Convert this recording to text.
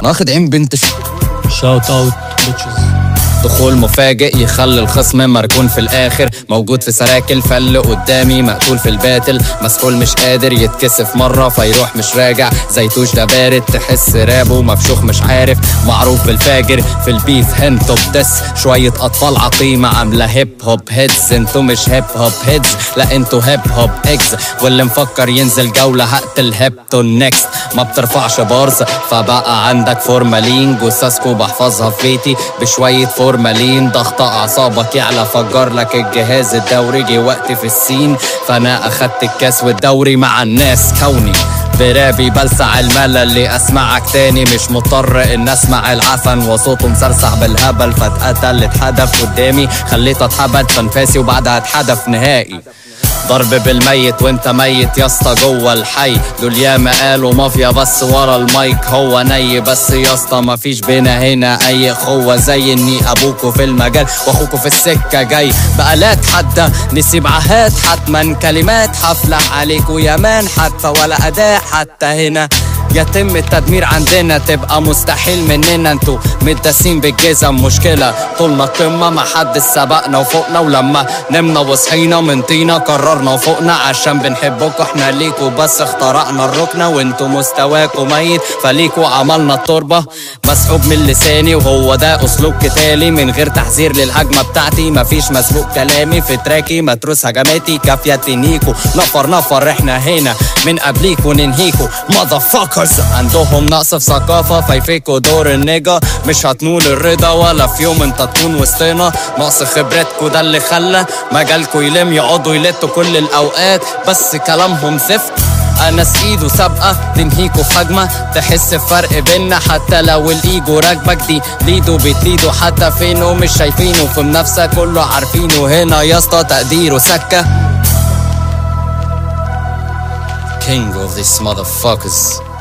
ناخد عين بنت ش... شوت اوت بيتشز دخول مفاجئ يخلي الخصم مركون في الاخر موجود في سراكل فل قدامي مقتول في الباتل مسؤول مش قادر يتكسف مرة فيروح مش راجع زيتوش ده بارد تحس رابه مفشوخ مش عارف معروف بالفاجر في البيف هنتو بدس شوية اطفال عقيمة عاملة هيب هوب هيدز انتو مش هيب هوب هيدز لا انتو هيب هوب اكز واللي مفكر ينزل جولة هقتل هيبتو نيكست ما بترفعش بارز فبقى عندك فورمالين جثثكو بحفظها في بيتي بشوية فورمالين ضغط اعصابك يعلى فجر لك الجهاز الدوري جه وقت في السين فانا اخدت الكاس والدوري مع الناس كوني برابي بلسع الملل اللي اسمعك تاني مش مضطر ان اسمع العفن وصوته مسرسع بالهبل فاتقتل اتحدف قدامي خليته اتحبد فانفاسي وبعدها اتحدف نهائي ضرب بالميت وانت ميت يا اسطى جوه الحي دول ياما قالوا مافيا بس ورا المايك هو ني بس يا اسطى مفيش بينا هنا اي اخوه زي اني ابوكوا في المجال واخوكوا في السكه جاي بآلات حاده نسيب عهات حتما كلمات حفلح عليكوا يا مان حتى ولا اداء حتى هنا يتم التدمير عندنا تبقى مستحيل مننا انتوا متداسين بالجزم مشكلة طولنا قمة ما حد سبقنا وفوقنا ولما نمنا وصحينا من طينا قررنا وفوقنا عشان بنحبكوا احنا ليكوا بس اخترقنا الركنة وانتوا مستواكوا ميت فليكوا عملنا التربة مسحوب من لساني وهو ده اسلوب قتالي من غير تحذير للهجمة بتاعتي مفيش مسبوق كلامي في تراكي متروس هجماتي كافية تنيكوا نفر نفر احنا هنا من قبليكوا ننهيكوا motherfuckers عندهم نقص في ثقافة فيفيكوا دور النجا مش هتنول الرضا ولا في يوم انت تكون وسطنا نقص خبرتكوا ده اللي خلى مجالكوا يلم يقعدوا يلتوا كل الاوقات بس كلامهم زفت انس ايده سابقه تنهيكوا في هجمه تحس بفرق بينا حتى لو الايجو راكبك دي ليدو بتليدو حتى فينه مش شايفينه في منافسه كله عارفينه هنا يا اسطى تقديره سكه King of these motherfuckers